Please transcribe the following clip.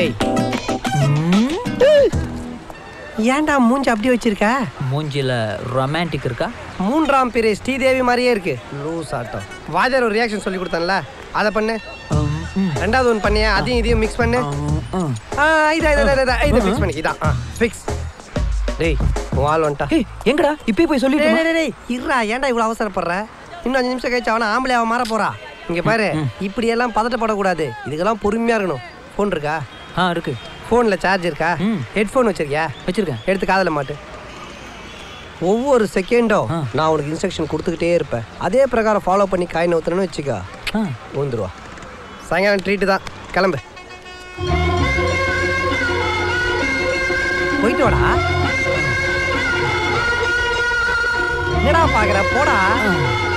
டேய் ஏன்டா மூஞ்சி அப்படி வச்சிருக்க மூஞ்சில ரொமான்டிக் இருக்கா மூன்றாம் பிறை ஸ்ரீதேவி மாதிரியே இருக்கு லூஸ் ஆட்டம் வாஜர் ஒரு ரியாக்ஷன் சொல்லி கொடுத்தேன்ல அதை பண்ணு ரெண்டாவது ஒன்று பண்ணியா அதையும் இதையும் மிக்ஸ் பண்ணு ஆ இது இது இது, இது, இதை ஃபிக்ஸ் பண்ணி இதான் ஆ ஃபிக்ஸ் டேய் உன் ஆள் வந்துட்டா ஏய் எங்கடா இப்பயே போய் டேய், சொல்லிட்டு டேய், டேய், டேய், இருடா ஏன்டா இவ்வளவு அவசரப்படுற இன்னும் அஞ்சு நிமிஷம் கழிச்சு அவன ஆம்பளை அவன் மாற போறா இங்க பாரு இப்படி எல்லாம் பதட்டப்படக்கூடாது இதுக்கெல்லாம் பொறுமையா இருக்கணும் ஃபோன் இருக்கா ஆ இருக்கு ஃபோன்ல சார்ஜ் இருக்கா ம். ஹெட்ஃபோன் வச்சிருக்கியா வச்சிருக்கேன் எடுத்து காதல மாட்டு ஒவ்வொரு செகண்டும் ஆ. நான் உனக்கு இன்ஸ்ட்ரக்ஷன் கொடுத்துக்கிட்டே இருப்பேன் அதே பிரகாரம் ஃபாலோ பண்ணி காயின் ஊத்துறேன்னு வச்சுக்கோ ஆ ஊந்துருவா சாயங்காலம் ட்ரீட்டு தான் கிளம்பு போயிட்டு வாடா என்னடா பாக்குற போடா